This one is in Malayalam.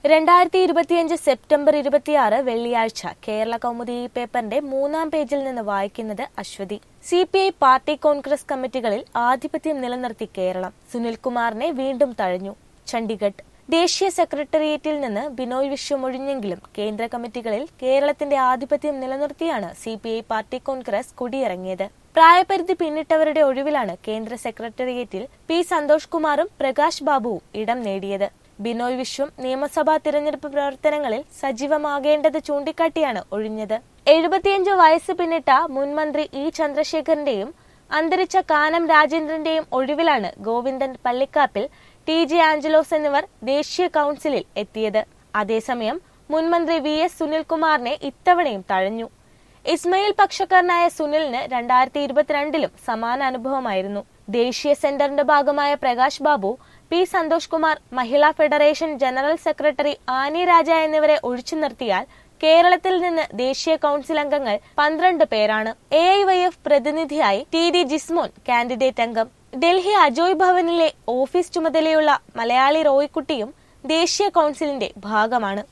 രണ്ടായിരത്തി ഇരുപത്തിയഞ്ച് സെപ്റ്റംബർ ഇരുപത്തിയാറ് വെള്ളിയാഴ്ച കേരള കൗമുദി പേപ്പറിന്റെ മൂന്നാം പേജിൽ നിന്ന് വായിക്കുന്നത് Aswathy C P I party congress കമ്മിറ്റികളിൽ ആധിപത്യം നിലനിർത്തി കേരളം സുനിൽകുമാറിനെ വീണ്ടും തഴഞ്ഞു ചണ്ഡിഗഡ് ദേശീയ സെക്രട്ടേറിയറ്റിൽ നിന്ന് ബിനോയ് വിശ്വം ഒഴിഞ്ഞെങ്കിലും കേന്ദ്ര കമ്മിറ്റികളിൽ കേരളത്തിന്റെ ആധിപത്യം നിലനിർത്തിയാണ് C P I party congress കുടിയിറങ്ങിയത് പ്രായപരിധി പിന്നിട്ടവരുടെ ഒഴിവിലാണ് കേന്ദ്ര സെക്രട്ടേറിയറ്റിൽ പി സന്തോഷ് കുമാറും പ്രകാശ് ബാബുവും ഇടം നേടിയത് ബിനോയ് വിശ്വം നിയമസഭാ തിരഞ്ഞെടുപ്പ് പ്രവർത്തനങ്ങളിൽ സജീവമാകേണ്ടത് ചൂണ്ടിക്കാട്ടിയാണ് ഒഴിഞ്ഞത് എഴുപത്തിയഞ്ച് വയസ്സ് പിന്നിട്ട മുൻമന്ത്രി ഇ ചന്ദ്രശേഖരന്റെയും അന്തരിച്ച കാനം രാജേന്ദ്രന്റെയും ഒഴിവിലാണ് ഗോവിന്ദൻ പള്ളിക്കാപ്പിൽ ടി ജെ ആഞ്ചലോസ് എന്നിവർ ദേശീയ കൌൺസിലിൽ എത്തിയത് അതേസമയം മുൻമന്ത്രി വി എസ് സുനിൽകുമാറിനെ ഇത്തവണയും തഴഞ്ഞു ഇസ്മയിൽ പക്ഷക്കാരനായ സുനിലിന് രണ്ടായിരത്തി ഇരുപത്തിരണ്ടിലും സമാന അനുഭവമായിരുന്നു ദേശീയ സെന്ററിന്റെ ഭാഗമായ Prakash Babu P Santhosh Kumar Mahila federation general secretary Annie Raja എന്നിവരെ ഒഴിച്ചു നിർത്തിയാൽ കേരളത്തിൽ നിന്ന് ദേശീയ കൌൺസിൽ അംഗങ്ങൾ പന്ത്രണ്ട് പേരാണ് എ ഐ വൈ എഫ് പ്രതിനിധിയായി ടി ഡി ജിസ്മോൻ കാൻഡിഡേറ്റ് അംഗം ഡൽഹി അജോയ് ഭവനിലെ ഓഫീസ് ചുമതലയുള്ള മലയാളി റോയ്ക്കുട്ടിയും ദേശീയ കൌൺസിലിന്റെ ഭാഗമാണ്